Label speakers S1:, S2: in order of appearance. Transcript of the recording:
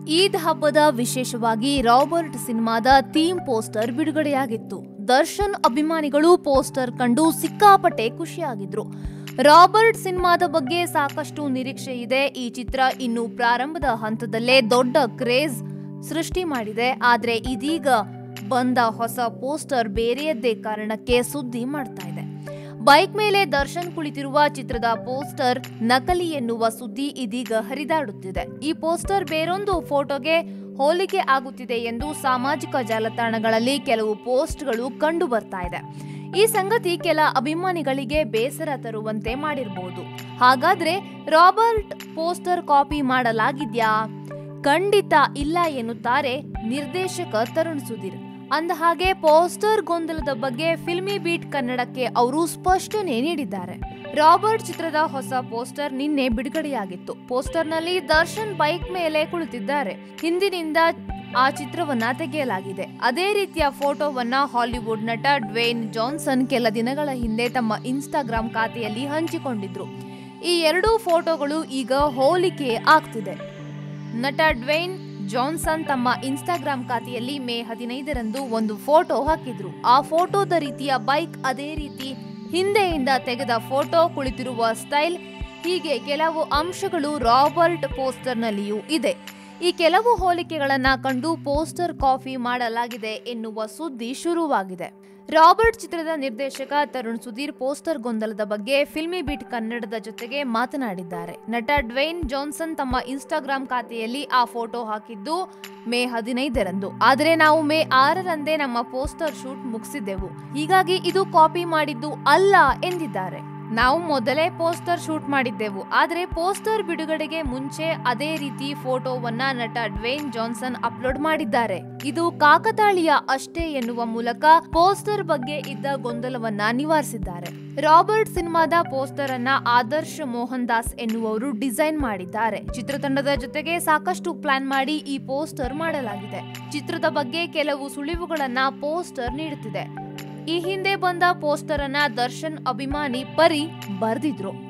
S1: ಈದ್ ಹಬ್ಬದ ವಿಶೇಷವಾಗಿ ರಾಬರ್ಟ್ ಸಿನಿಮಾದ ಥೀಮ್ ಪೋಸ್ಟರ್ ಬಿಡುಗಡೆಯಾಗಿತ್ತು ದರ್ಶನ್ ಅಭಿಮಾನಿಗಳು ಪೋಸ್ಟರ್ ಕಂಡು ಸಿಕ್ಕಾಪಟ್ಟೆ ಖುಷಿಯಾಗಿದ್ರು ರಾಬರ್ಟ್ ಸಿನಿಮಾದ ಬಗ್ಗೆ ಸಾಕಷ್ಟು ನಿರೀಕ್ಷೆ ಇದೆ ಈ ಚಿತ್ರ ಇನ್ನು ಪ್ರಾರಂಭದ ಹಂತದಲ್ಲೇ ದೊಡ್ಡ ಕ್ರೇಜ್ ಸೃಷ್ಟಿ ಮಾಡಿದೆ ಆದ್ರೆ ಇದೀಗ ಬಂದ ಹೊಸ ಪೋಸ್ಟರ್ ಬೇರೆಯದ್ದೇ ಕಾರಣಕ್ಕೆ ಸುದ್ದಿ ಮಾಡ್ತಾ ಇದೆ ಬೈಕ್ ಮೇಲೆ ದರ್ಶನ್ ಕುಳಿತಿರುವ ಚಿತ್ರದ ಪೋಸ್ಟರ್ ನಕಲಿ ಎನ್ನುವ ಸುದ್ದಿ ಇದೀಗ ಹರಿದಾಡುತ್ತಿದೆ ಈ ಪೋಸ್ಟರ್ ಬೇರೊಂದು ಫೋಟೋಗೆ ಹೋಲಿಕೆ ಆಗುತ್ತಿದೆ ಎಂದು ಸಾಮಾಜಿಕ ಜಾಲತಾಣಗಳಲ್ಲಿ ಕೆಲವು ಪೋಸ್ಟ್ಗಳು ಕಂಡು ಬರ್ತಾ ಇದೆ ಈ ಸಂಗತಿ ಕೆಲ ಅಭಿಮಾನಿಗಳಿಗೆ ಬೇಸರ ತರುವಂತೆ ಮಾಡಿರಬಹುದು ಹಾಗಾದ್ರೆ ರಾಬರ್ಟ್ ಪೋಸ್ಟರ್ ಕಾಪಿ ಮಾಡಲಾಗಿದ್ಯಾ ಖಂಡಿತ ಇಲ್ಲ ಎನ್ನುತ್ತಾರೆ ನಿರ್ದೇಶಕ ತರುಣ್ ಸುಧೀರ್ ಅಂದ ಹಾಗೆ ಪೋಸ್ಟರ್ ಗೊಂದಲದ ಬಗ್ಗೆ ಫಿಲ್ಮಿ ಬೀಟ್ ಕನ್ನಡಕ್ಕೆ ಅವರು ಸ್ಪಷ್ಟನೆ ನೀಡಿದ್ದಾರೆ ರಾಬರ್ಟ್ ಚಿತ್ರದ ಹೊಸ ಪೋಸ್ಟರ್ ನಿನ್ನೆ ಬಿಡುಗಡೆಯಾಗಿತ್ತು ಪೋಸ್ಟರ್ನಲ್ಲಿ ದರ್ಶನ್ ಬೈಕ್ ಮೇಲೆ ಕುಳಿತಿದ್ದಾರೆ ಹಿಂದಿನಿಂದ ಆ ಚಿತ್ರವನ್ನ ತೆಗೆಯಲಾಗಿದೆ ಅದೇ ರೀತಿಯ ಫೋಟೋವನ್ನ ಹಾಲಿವುಡ್ ನಟ ಡ್ವೇನ್ ಜಾನ್ಸನ್ ಕೆಲ ದಿನಗಳ ಹಿಂದೆ ತಮ್ಮ ಇನ್ಸ್ಟಾಗ್ರಾಂ ಖಾತೆಯಲ್ಲಿ ಹಂಚಿಕೊಂಡಿದ್ರು ಈ ಎರಡೂ ಫೋಟೋಗಳು ಈಗ ಹೋಲಿಕೆ ಆಗ್ತಿದೆ ನಟ ಡ್ವೇನ್ ಜಾನ್ಸನ್ ತಮ್ಮ ಇನ್ಸ್ಟಾಗ್ರಾಂ ಖಾತೆಯಲ್ಲಿ ಮೇ ಹದಿನೈದರಂದು ಒಂದು ಫೋಟೋ ಹಾಕಿದ್ರು ಆ ಫೋಟೋದ ರೀತಿಯ ಬೈಕ್ ಅದೇ ರೀತಿ ಹಿಂದೆಯಿಂದ ತೆಗೆದ ಫೋಟೋ ಕುಳಿತಿರುವ ಸ್ಟೈಲ್ ಹೀಗೆ ಕೆಲವು ಅಂಶಗಳು ರಾಬರ್ಟ್ ಪೋಸ್ಟರ್ನಲ್ಲಿಯೂ ಇದೆ ಈ ಕೆಲವು ಹೋಲಿಕೆಗಳನ್ನ ಕಂಡು ಪೋಸ್ಟರ್ ಕಾಫಿ ಮಾಡಲಾಗಿದೆ ಎನ್ನುವ ಸುದ್ದಿ ಶುರುವಾಗಿದೆ ರಾಬರ್ಟ್ ಚಿತ್ರದ ನಿರ್ದೇಶಕ ತರುಣ್ ಸುಧೀರ್ ಪೋಸ್ಟರ್ ಗೊಂದಲದ ಬಗ್ಗೆ ಫಿಲ್ಮಿ ಬೀಟ್ ಕನ್ನಡದ ಜೊತೆಗೆ ಮಾತನಾಡಿದ್ದಾರೆ ನಟ ಡ್ವೇನ್ ಜಾನ್ಸನ್ ತಮ್ಮ ಇನ್ಸ್ಟಾಗ್ರಾಂ ಖಾತೆಯಲ್ಲಿ ಆ ಫೋಟೋ ಹಾಕಿದ್ದು ಮೇ ಹದಿನೈದರಂದು ಆದರೆ ನಾವು ಮೇ ಆರರಂದೇ ನಮ್ಮ ಪೋಸ್ಟರ್ ಶೂಟ್ ಮುಗಿಸಿದ್ದೆವು ಹೀಗಾಗಿ ಇದು ಕಾಪಿ ಮಾಡಿದ್ದು ಅಲ್ಲ ಎಂದಿದ್ದಾರೆ ನಾವು ಮೊದಲೇ ಪೋಸ್ಟರ್ ಶೂಟ್ ಮಾಡಿದ್ದೆವು ಆದರೆ ಪೋಸ್ಟರ್ ಬಿಡುಗಡೆಗೆ ಮುಂಚೆ ಅದೇ ರೀತಿ ಫೋಟೋವನ್ನ ನಟ ಡ್ವೇನ್ ಜಾನ್ಸನ್ ಅಪ್ಲೋಡ್ ಮಾಡಿದ್ದಾರೆ ಇದು ಕಾಕತಾಳೀಯ ಅಷ್ಟೇ ಎನ್ನುವ ಮೂಲಕ ಪೋಸ್ಟರ್ ಬಗ್ಗೆ ಇದ್ದ ಗೊಂದಲವನ್ನ ನಿವಾರಿಸಿದ್ದಾರೆ ರಾಬರ್ಟ್ ಸಿನಿಮಾದ ಪೋಸ್ಟರ್ ಅನ್ನ ಆದರ್ಶ್ ಮೋಹನ್ ದಾಸ್ ಎನ್ನುವರು ಡಿಸೈನ್ ಮಾಡಿದ್ದಾರೆ ಚಿತ್ರತಂಡದ ಜೊತೆಗೆ ಸಾಕಷ್ಟು ಪ್ಲಾನ್ ಮಾಡಿ ಈ ಪೋಸ್ಟರ್ ಮಾಡಲಾಗಿದೆ ಚಿತ್ರದ ಬಗ್ಗೆ ಕೆಲವು ಸುಳಿವುಗಳನ್ನ ಪೋಸ್ಟರ್ ನೀಡುತ್ತಿದೆ ಈ ಹಿಂದೆ ಬಂದ ಪೋಸ್ಟರ್ ಅನ್ನ ದರ್ಶನ್ ಅಭಿಮಾನಿ ಪರಿ ಬರ್ದಿದ್ರು